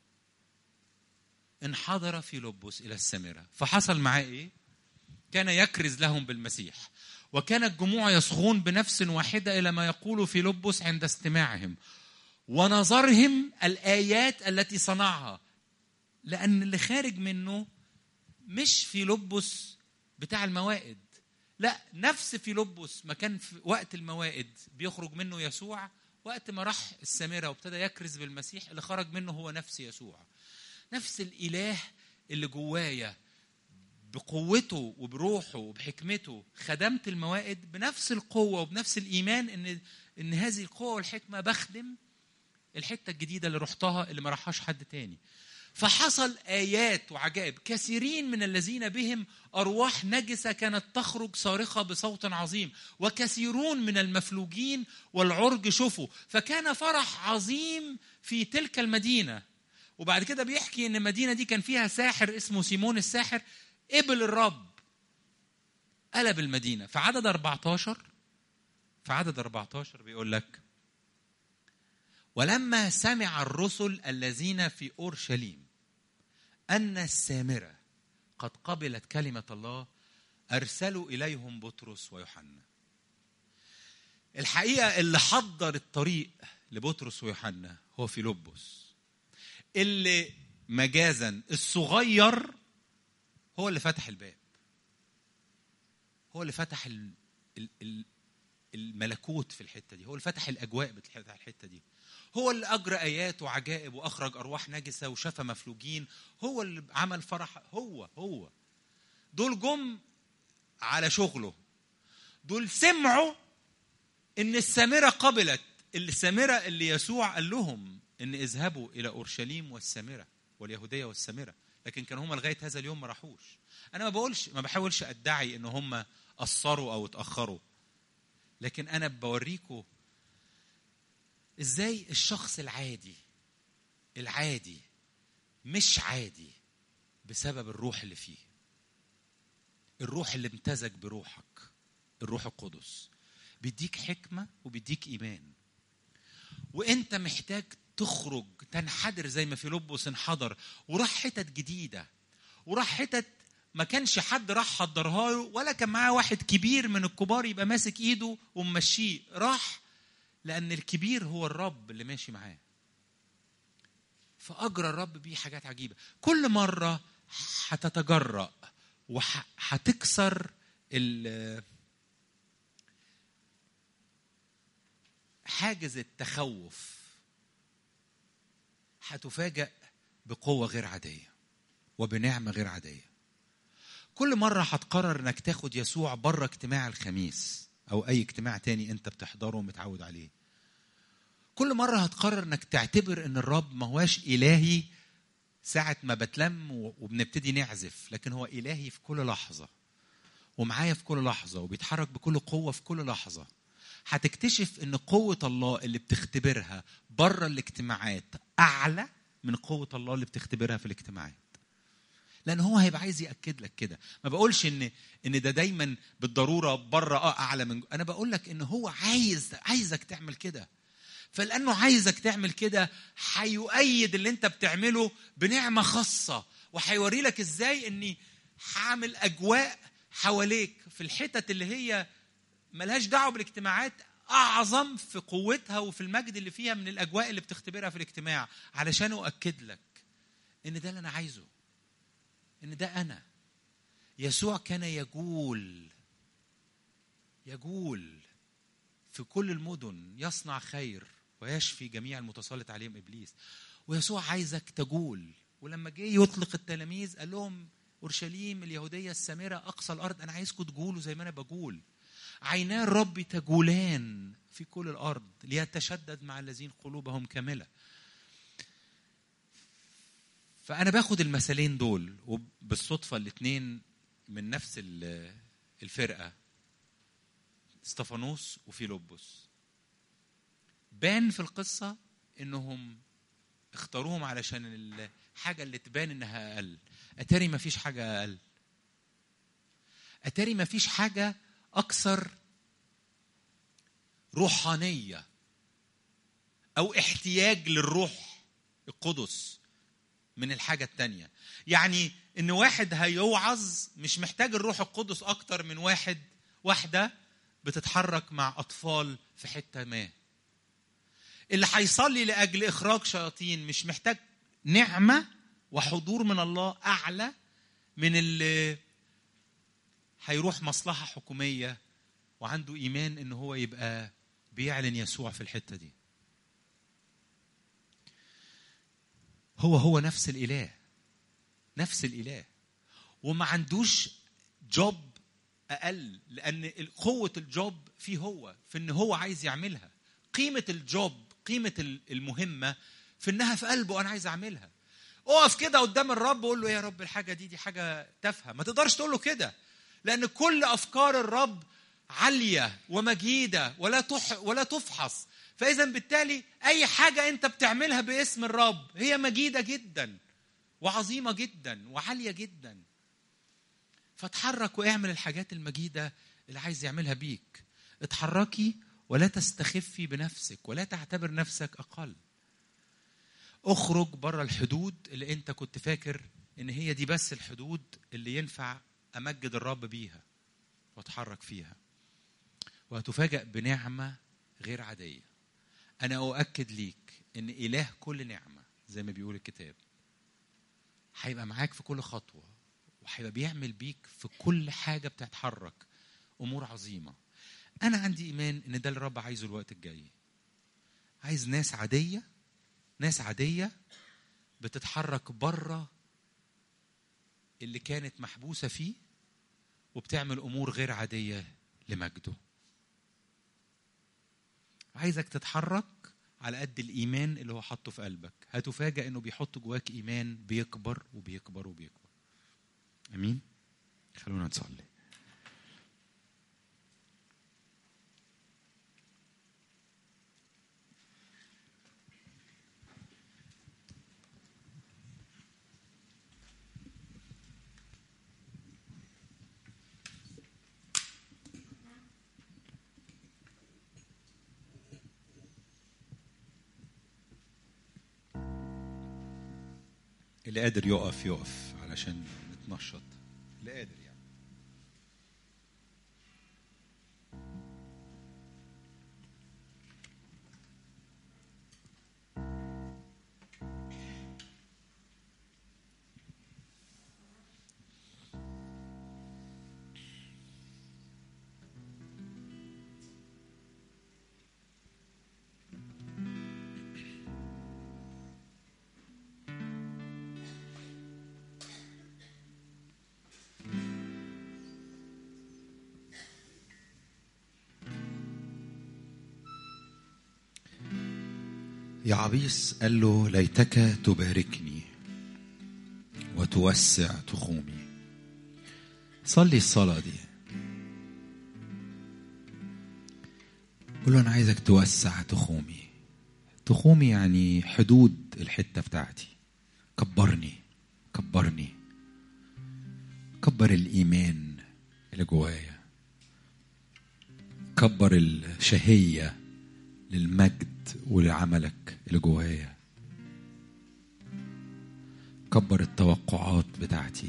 A: انحدر في لبس الى السامره فحصل معاه ايه كان يكرز لهم بالمسيح وكان الجموع يصغون بنفس واحده الى ما يقول في لبس عند استماعهم ونظرهم الايات التي صنعها لان اللي خارج منه مش في لبس بتاع الموائد لا نفس في لبس ما كان في وقت الموائد بيخرج منه يسوع وقت ما راح السامره وابتدى يكرز بالمسيح اللي خرج منه هو نفس يسوع نفس الاله اللي جوايا بقوته وبروحه وبحكمته خدمت الموائد بنفس القوه وبنفس الايمان ان ان هذه القوه والحكمه بخدم الحته الجديده اللي رحتها اللي ما راحهاش حد تاني فحصل ايات وعجائب كثيرين من الذين بهم ارواح نجسه كانت تخرج صارخه بصوت عظيم وكثيرون من المفلوجين والعرج شفوا فكان فرح عظيم في تلك المدينه وبعد كده بيحكي ان المدينه دي كان فيها ساحر اسمه سيمون الساحر قبل الرب قلب المدينه في عدد 14 في عدد 14 بيقول لك ولما سمع الرسل الذين في اورشليم ان السامره قد قبلت كلمه الله ارسلوا اليهم بطرس ويوحنا الحقيقه اللي حضر الطريق لبطرس ويوحنا هو فيلبس اللي مجازا الصغير هو اللي فتح الباب هو اللي فتح ال ال ال الملكوت في الحته دي هو اللي فتح الاجواء بتاع الحته دي هو اللي اجرى ايات وعجائب واخرج ارواح نجسه وشفى مفلوجين هو اللي عمل فرح هو هو دول جم على شغله دول سمعوا ان السامره قبلت السامره اللي يسوع قال لهم ان اذهبوا الى اورشليم والسامره واليهوديه والسامره لكن كانوا هم لغايه هذا اليوم ما راحوش انا ما بقولش ما بحاولش ادعي ان هم قصروا او اتاخروا لكن انا بوريكم ازاي الشخص العادي العادي مش عادي بسبب الروح اللي فيه الروح اللي امتزج بروحك الروح القدس بيديك حكمة وبيديك إيمان وانت محتاج تخرج تنحدر زي ما فيلبس انحدر وراح حتت جديدة وراح حتت ما كانش حد راح حضرها له ولا كان معاه واحد كبير من الكبار يبقى ماسك ايده وممشيه راح لأن الكبير هو الرب اللي ماشي معاه فأجرى الرب بيه حاجات عجيبة كل مرة هتتجرأ وهتكسر حاجز التخوف هتفاجأ بقوة غير عادية وبنعمة غير عادية كل مرة هتقرر انك تاخد يسوع بره اجتماع الخميس او اي اجتماع تاني انت بتحضره ومتعود عليه كل مرة هتقرر انك تعتبر ان الرب ما هواش الهي ساعة ما بتلم وبنبتدي نعزف لكن هو الهي في كل لحظة ومعايا في كل لحظة وبيتحرك بكل قوة في كل لحظة هتكتشف ان قوة الله اللي بتختبرها بره الاجتماعات اعلى من قوة الله اللي بتختبرها في الاجتماعات لان هو هيبقى عايز ياكد لك كده ما بقولش ان ان ده دايما بالضروره بره اه اعلى من انا بقول لك ان هو عايز عايزك تعمل كده فلانه عايزك تعمل كده هيؤيد اللي انت بتعمله بنعمه خاصه وهيوري لك ازاي اني هعمل اجواء حواليك في الحتت اللي هي ملهاش دعوه بالاجتماعات اعظم في قوتها وفي المجد اللي فيها من الاجواء اللي بتختبرها في الاجتماع علشان اؤكد لك ان ده اللي انا عايزه ان ده انا يسوع كان يجول يجول في كل المدن يصنع خير ويشفي جميع المتسلط عليهم ابليس ويسوع عايزك تجول ولما جه يطلق التلاميذ قال لهم اورشليم اليهوديه السامره اقصى الارض انا عايزكم تجولوا زي ما انا بجول عينا الرب تجولان في كل الارض ليتشدد مع الذين قلوبهم كامله فانا باخد المثلين دول وبالصدفه الاثنين من نفس الفرقه استفانوس وفيلبس بان في القصه انهم اختاروهم علشان الحاجه اللي تبان انها اقل اتاري ما فيش حاجه اقل اتاري ما فيش حاجه اكثر روحانيه او احتياج للروح القدس من الحاجة التانية يعني ان واحد هيوعظ مش محتاج الروح القدس اكتر من واحد واحدة بتتحرك مع اطفال في حتة ما اللي هيصلي لاجل اخراج شياطين مش محتاج نعمة وحضور من الله اعلى من اللي هيروح مصلحة حكومية وعنده ايمان ان هو يبقى بيعلن يسوع في الحتة دي هو هو نفس الاله نفس الاله وما عندوش جوب اقل لان قوه الجوب فيه هو في ان هو عايز يعملها قيمه الجوب قيمه المهمه في انها في قلبه انا عايز اعملها اقف كده قدام الرب وقول له يا رب الحاجه دي دي حاجه تافهه ما تقدرش تقول له كده لان كل افكار الرب عاليه ومجيده ولا تح ولا تفحص فاذا بالتالي اي حاجه انت بتعملها باسم الرب هي مجيده جدا وعظيمه جدا وعاليه جدا فاتحرك واعمل الحاجات المجيده اللي عايز يعملها بيك اتحركي ولا تستخفي بنفسك ولا تعتبر نفسك اقل اخرج بره الحدود اللي انت كنت فاكر ان هي دي بس الحدود اللي ينفع امجد الرب بيها واتحرك فيها وهتفاجأ بنعمة غير عادية أنا أؤكد ليك إن إله كل نعمة زي ما بيقول الكتاب هيبقى معاك في كل خطوه وهيبقى بيعمل بيك في كل حاجه بتتحرك امور عظيمه انا عندي ايمان ان ده اللي الرب عايزه الوقت الجاي عايز ناس عاديه ناس عاديه بتتحرك بره اللي كانت محبوسه فيه وبتعمل امور غير عاديه لمجده عايزك تتحرك على قد الايمان اللي هو حاطه في قلبك هتفاجئ انه بيحط جواك ايمان بيكبر وبيكبر وبيكبر امين خلونا نصلي اللي قادر يقف يقف علشان نتنشط اللي قادر يعني يعبيس قال له ليتك تباركني وتوسع تخومي صلي الصلاة دي قول له أنا عايزك توسع تخومي تخومي يعني حدود الحتة بتاعتي كبرني كبرني كبر الإيمان اللي جوايا كبر الشهية للمجد ولعملك اللي جوايا كبر التوقعات بتاعتي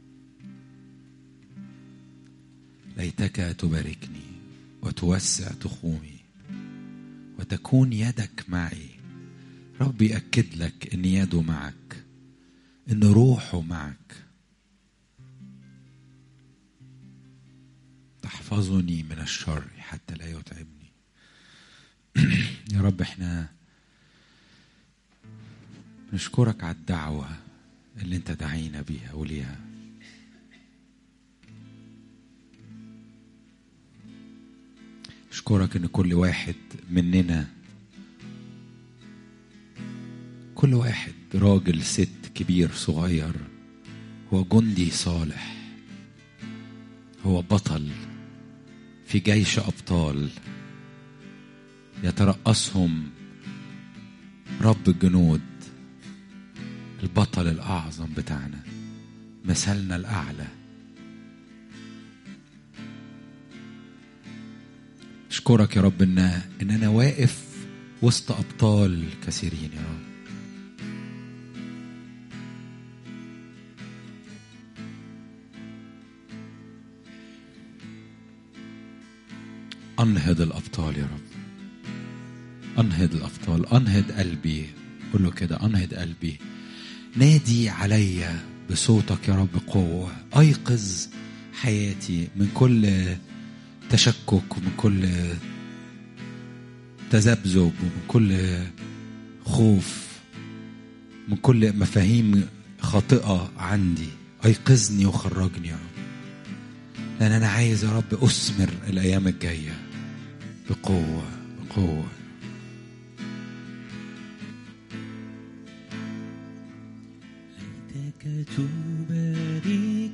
A: ليتك تباركني وتوسع تخومي وتكون يدك معي ربي يأكد لك ان يده معك ان روحه معك تحفظني من الشر حتى لا يتعبني يا رب احنا نشكرك على الدعوة اللي انت دعينا بيها وليها اشكرك ان كل واحد مننا كل واحد راجل ست كبير صغير هو جندي صالح هو بطل في جيش ابطال يترأسهم رب الجنود البطل الأعظم بتاعنا مثلنا الأعلى أشكرك يا رب إن إن أنا واقف وسط أبطال كثيرين يا رب أنهض الأبطال يا رب أنهض الأبطال أنهض قلبي قول له كده أنهض قلبي نادي عليا بصوتك يا رب قوة أيقظ حياتي من كل تشكك ومن كل تذبذب ومن كل خوف من كل مفاهيم خاطئة عندي أيقظني وخرجني يا رب لأن أنا عايز يا رب أثمر الأيام الجاية بقوة بقوة
B: ليتك تباركني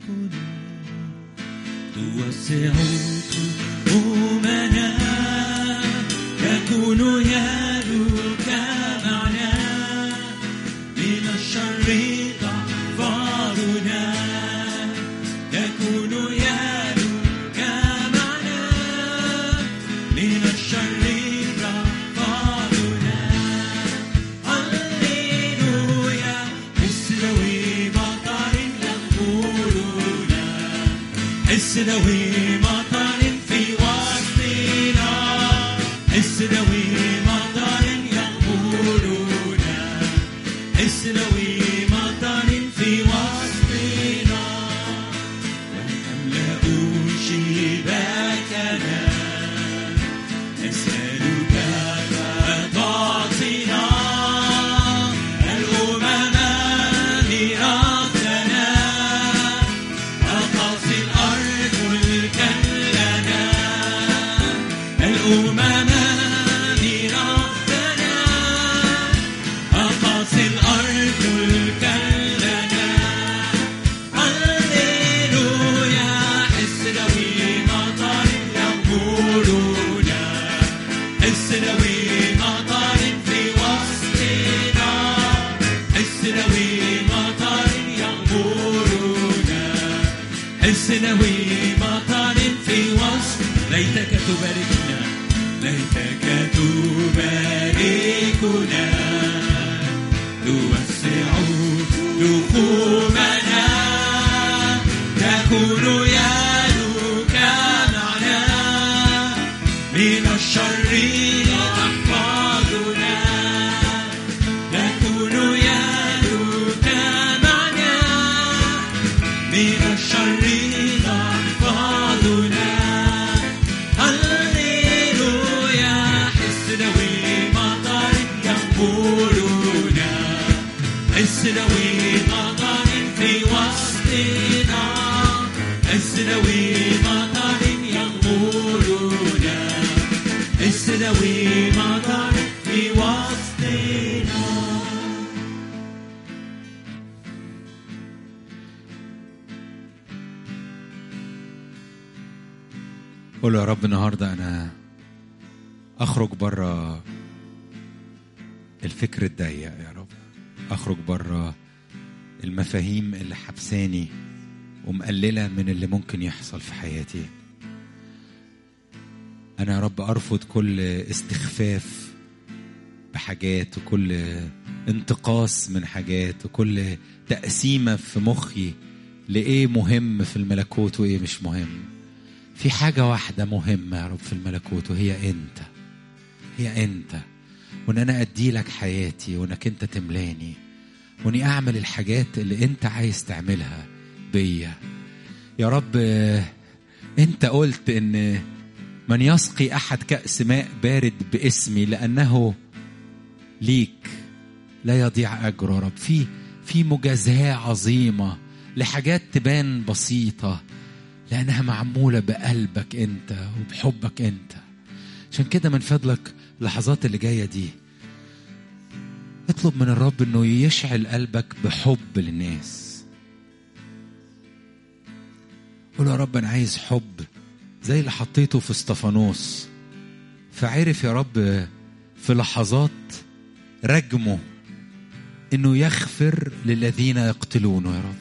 B: توسع همومنا يكون يدك معنا من الشر تحفظنا يكون يدك معنا من الشر تحفظنا هللويا اسلوي مطر يغمرنا اسلوي مطر في وسطنا اسلوي مطر يغمرنا اسلوي مطر في وسطنا حسنوي مطر في وسط ليتك تباركنا ليتك تباركنا توسع لحومنا تكون يدك معنا من الشر تحفظنا تكون يدك معنا من الشر تحفظنا هللويا حسنوي مطر ينبورنا حسنوي مطر في وسطنا حسنوي مطر ينبورنا حسنوي مطر في وسطنا
A: قول له يا رب النهارده انا اخرج بره الفكر الضيق يا رب اخرج بره المفاهيم اللي حبساني ومقلله من اللي ممكن يحصل في حياتي انا يا رب ارفض كل استخفاف بحاجات وكل انتقاص من حاجات وكل تقسيمه في مخي لايه مهم في الملكوت وايه مش مهم في حاجة واحدة مهمة يا رب في الملكوت وهي أنت هي أنت وإن أنا أدي لك حياتي وإنك أنت تملاني وإني أعمل الحاجات اللي أنت عايز تعملها بيا يا رب آه، أنت قلت إن من يسقي أحد كأس ماء بارد باسمي لأنه ليك لا يضيع أجره يا رب في في مجازاة عظيمة لحاجات تبان بسيطة لأنها معمولة بقلبك أنت وبحبك أنت عشان كده من فضلك اللحظات اللي جاية دي اطلب من الرب انه يشعل قلبك بحب للناس قول يا رب انا عايز حب زي اللي حطيته في استفانوس فعرف يا رب في لحظات رجمه انه يغفر للذين يقتلونه يا رب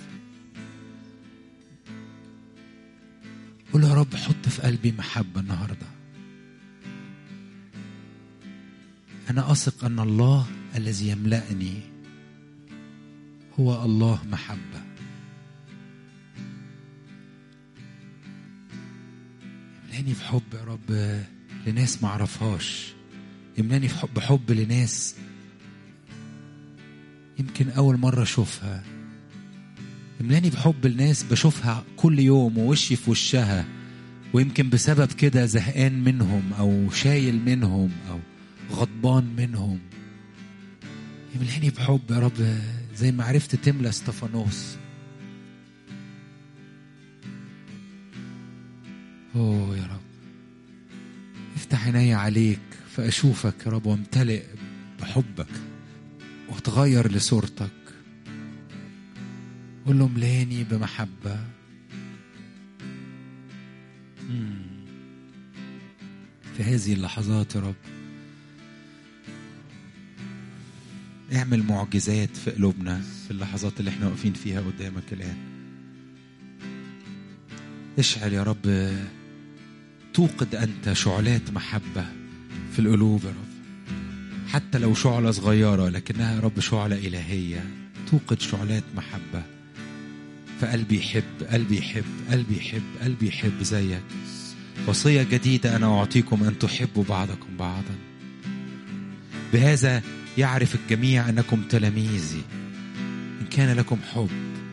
A: قول يا رب حط في قلبي محبة النهاردة أنا أثق أن الله الذي يملأني هو الله محبة املاني بحب يا رب لناس ما اعرفهاش املاني في حب بحب لناس يمكن اول مره اشوفها املاني بحب لناس بشوفها كل يوم ووشي في وشها ويمكن بسبب كده زهقان منهم او شايل منهم او غضبان منهم املاني بحب يا رب زي ما عرفت تملى استفانوس اوه يا رب افتح عيني عليك فاشوفك يا رب وامتلئ بحبك واتغير لصورتك قول له املاني بمحبة مم. في هذه اللحظات يا رب اعمل معجزات في قلوبنا في اللحظات اللي احنا واقفين فيها قدامك الآن اشعل يا رب توقد أنت شعلات محبة في القلوب يا رب حتى لو شعلة صغيرة لكنها يا رب شعلة إلهية توقد شعلات محبة فقلبي يحب قلبي يحب قلبي يحب قلبي يحب زيك وصية جديدة أنا أعطيكم أن تحبوا بعضكم بعضا بهذا يعرف الجميع أنكم تلاميذي إن كان لكم حب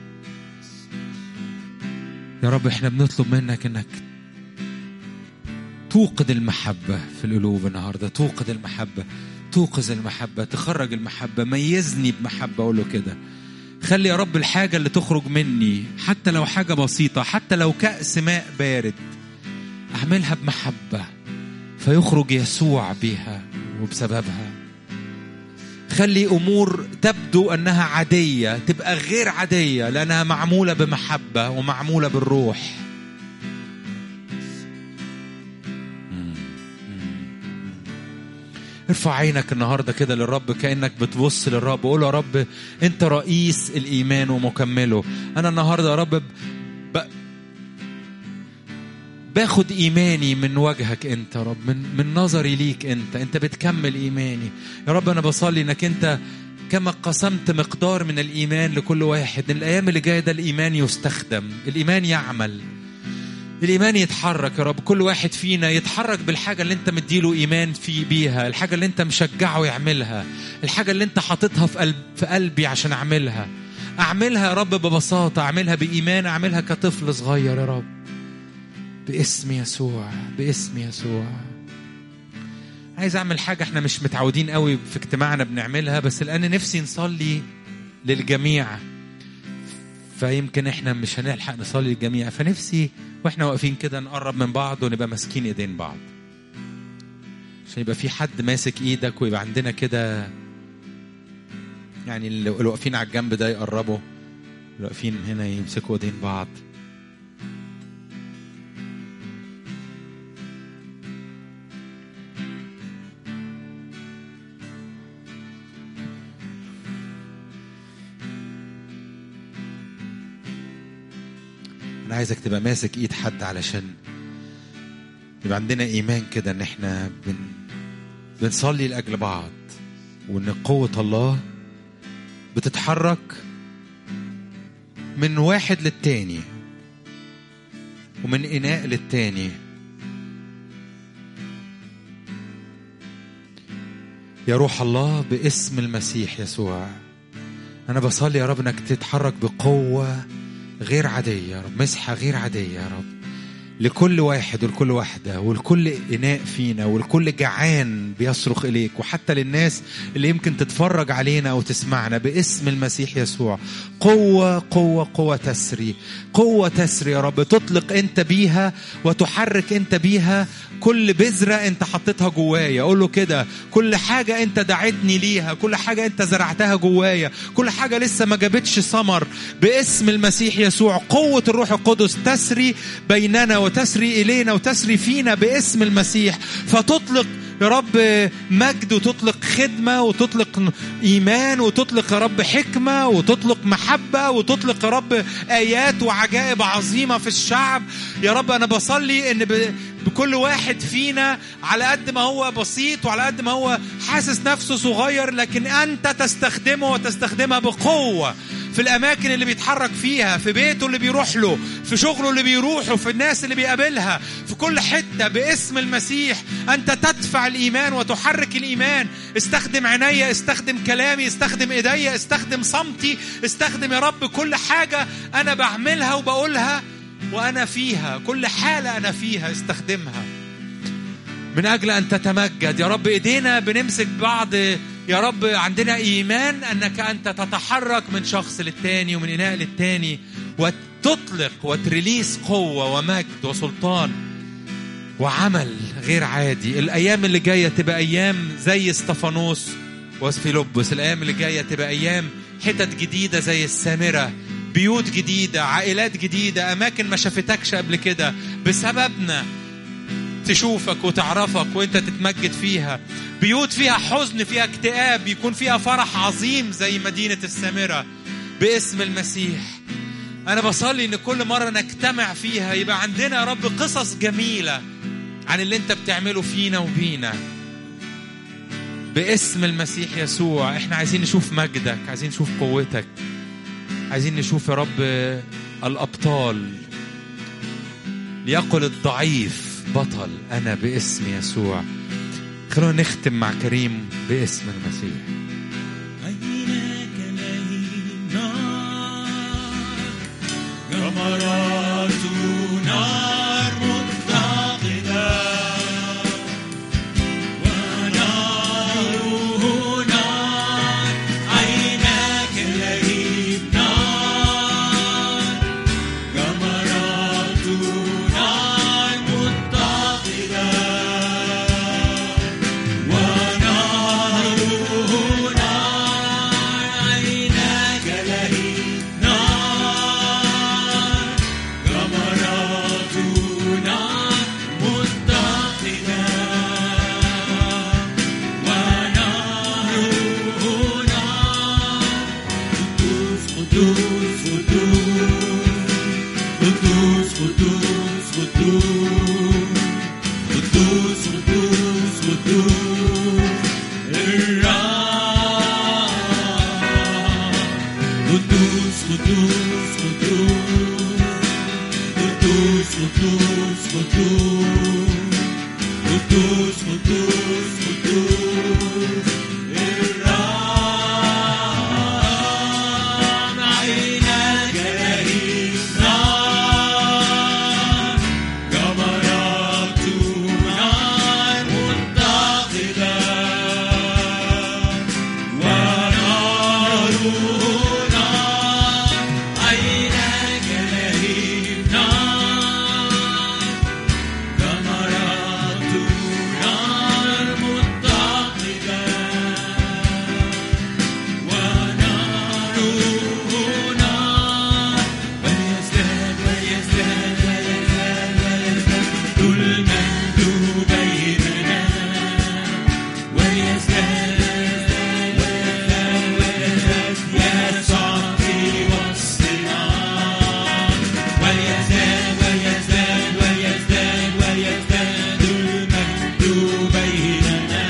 A: يا رب احنا بنطلب منك انك توقد المحبة في القلوب النهاردة توقد المحبة توقظ المحبة تخرج المحبة ميزني بمحبة أقول له كده خلي يا رب الحاجة اللي تخرج مني حتى لو حاجة بسيطة حتى لو كأس ماء بارد أعملها بمحبة فيخرج يسوع بها وبسببها خلي أمور تبدو أنها عادية تبقى غير عادية لأنها معمولة بمحبة ومعمولة بالروح ارفع عينك النهارده كده للرب كانك بتبص للرب قول يا رب انت رئيس الايمان ومكمله انا النهارده يا رب ب... باخد ايماني من وجهك انت يا رب من من نظري ليك انت انت بتكمل ايماني يا رب انا بصلي انك انت كما قسمت مقدار من الايمان لكل واحد ان الايام اللي جايه ده الايمان يستخدم الايمان يعمل الايمان يتحرك يا رب كل واحد فينا يتحرك بالحاجه اللي انت مديله ايمان في بيها الحاجه اللي انت مشجعه يعملها الحاجه اللي انت حاططها في قلب في قلبي عشان اعملها اعملها يا رب ببساطه اعملها بايمان اعملها كطفل صغير يا رب باسم يسوع باسم يسوع عايز اعمل حاجه احنا مش متعودين قوي في اجتماعنا بنعملها بس الان نفسي نصلي للجميع فيمكن احنا مش هنلحق نصلي للجميع فنفسي واحنا واقفين كده نقرب من بعض ونبقى ماسكين ايدين بعض عشان يبقى في حد ماسك ايدك ويبقى عندنا كده يعني اللي اللي واقفين على الجنب ده يقربوا اللي واقفين هنا يمسكوا ايدين بعض انا عايزك تبقى ماسك ايد حد علشان يبقى عندنا ايمان كده ان احنا بن بنصلي لاجل بعض وان قوه الله بتتحرك من واحد للتاني ومن اناء للتاني يا روح الله باسم المسيح يسوع انا بصلي يا رب انك تتحرك بقوه غير عاديه يا رب مسحه غير عاديه يا رب لكل واحد ولكل واحدة ولكل إناء فينا ولكل جعان بيصرخ إليك وحتى للناس اللي يمكن تتفرج علينا أو تسمعنا باسم المسيح يسوع قوة قوة قوة تسري قوة تسري يا رب تطلق أنت بيها وتحرك أنت بيها كل بذرة أنت حطيتها جوايا أقول له كده كل حاجة أنت دعتني ليها كل حاجة أنت زرعتها جوايا كل حاجة لسه ما جابتش ثمر باسم المسيح يسوع قوة الروح القدس تسري بيننا وتسري إلينا وتسري فينا باسم المسيح فتطلق يا رب مجد وتطلق خدمة وتطلق إيمان وتطلق يا رب حكمة وتطلق محبة وتطلق يا رب آيات وعجائب عظيمة في الشعب يا رب أنا بصلي إن ب... بكل واحد فينا على قد ما هو بسيط وعلى قد ما هو حاسس نفسه صغير لكن أنت تستخدمه وتستخدمها بقوة في الأماكن اللي بيتحرك فيها في بيته اللي بيروح له في شغله اللي بيروحه في الناس اللي بيقابلها في كل حتة باسم المسيح أنت تدفع الإيمان وتحرك الإيمان استخدم عيني استخدم كلامي استخدم إيدي استخدم صمتي استخدم يا رب كل حاجة أنا بعملها وبقولها وأنا فيها كل حالة أنا فيها استخدمها من أجل أن تتمجد يا رب إيدينا بنمسك بعض يا رب عندنا إيمان أنك أنت تتحرك من شخص للتاني ومن إناء للتاني وتطلق وتريليس قوة ومجد وسلطان وعمل غير عادي الأيام اللي جاية تبقى أيام زي استفانوس وسفيلبس الأيام اللي جاية تبقى أيام حتت جديدة زي السامرة بيوت جديدة عائلات جديدة أماكن ما شافتكش قبل كده بسببنا تشوفك وتعرفك وانت تتمجد فيها بيوت فيها حزن فيها اكتئاب يكون فيها فرح عظيم زي مدينة السامرة باسم المسيح أنا بصلي إن كل مرة نجتمع فيها يبقى عندنا يا رب قصص جميلة عن اللي أنت بتعمله فينا وبينا باسم المسيح يسوع احنا عايزين نشوف مجدك عايزين نشوف قوتك عايزين نشوف يا رب الأبطال ليقل الضعيف بطل أنا باسم يسوع خلونا نختم مع كريم باسم المسيح
B: عيناك لهيب نار جمرات نار متقدة وناره نار عيناك لهيب نار جمرات نار متقدة وناره قدوس قدوس قدوس قدوس قدوس قدوس قدوس قدوس قدوس الرب عينك لهيب نار جمرات نار منتقدة ونار نار عينك لهيب نار جمرات نار منتقدة ونار نار وليزداد وليزداد وليزداد وليزداد كل مجد بيننا وليزداد وليزداد وليزداد يسوع في وسطنا وليزداد وليزداد وليزداد وليزداد المجد بيننا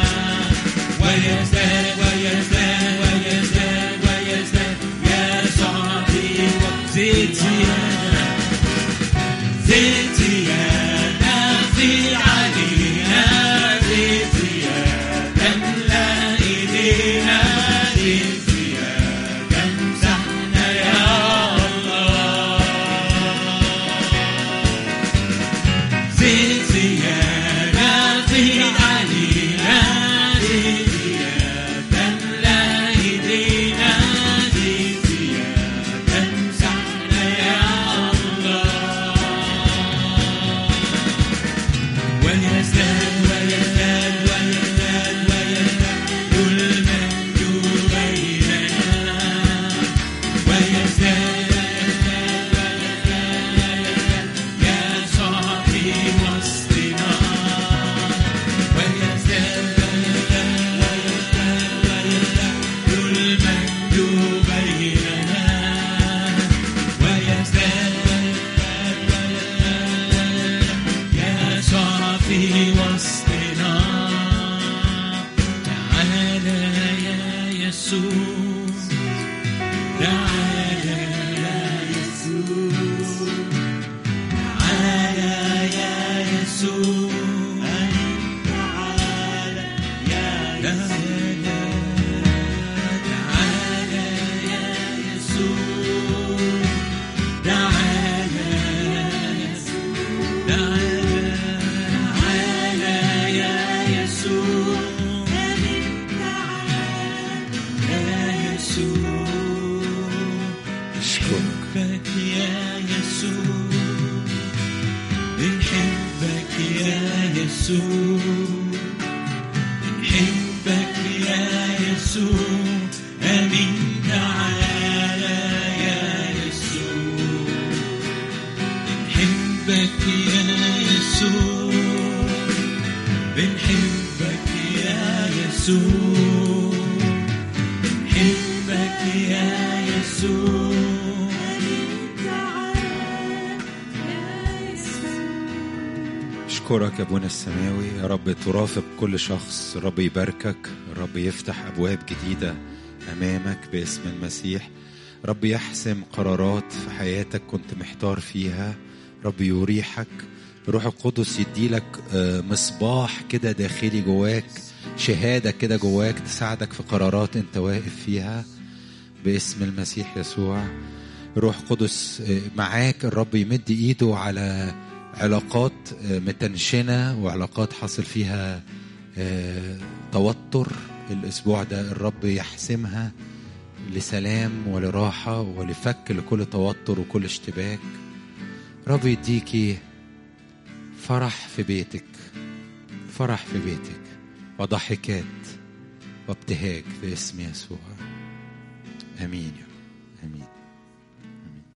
B: ويزداد ويزداد ويزداد ويزداد يسوع في زيت زيادة زيت زيادة في علينا زيت زيادة املأ ايدينا زيت زيادة امسحنا يا الله زيت زيادة في علينا زيت زيادة املأ ايدينا زيت زيادة امسحنا يا الله ويزداد ويزداد ويزداد ويزداد كل مجد بيننا ويزداد ويزداد ويزداد يسوع في وسطنا ويزداد ويزداد ويزداد ويزداد كل مجد بيننا ويزداد ويزداد ويزداد يسوع في وسطنا تعالى يا يسوع تعالى يا يسوع تعالى يا يسوع تعالى يا تعالى يا يسوع تعالى يا يسوع تعالى يا يسوع يا يسوع
A: أشكرك
B: بنحبك يا يسوع بنحبك يا يسوع بنحبك يا يسوع امين تعالى يا يسوع بنحبك يا يسوع بنحبك يا يسوع بنحبك يا يسوع
A: أشكرك يا أبونا السماوي يا رب ترافق كل شخص الرب يباركك الرب يفتح أبواب جديدة أمامك باسم المسيح رب يحسم قرارات في حياتك كنت محتار فيها رب يريحك روح القدس يديلك آه، مصباح كده داخلي جواك شهادة كده جواك تساعدك في قرارات انت واقف فيها باسم المسيح يسوع روح قدس آه، معاك الرب يمد ايده على علاقات آه، متنشنة وعلاقات حصل فيها آه، توتر الأسبوع ده الرب يحسمها لسلام ولراحة ولفك لكل توتر وكل اشتباك رب يديكي فرح في بيتك فرح في بيتك وضحكات وابتهاج باسم يسوع امين يا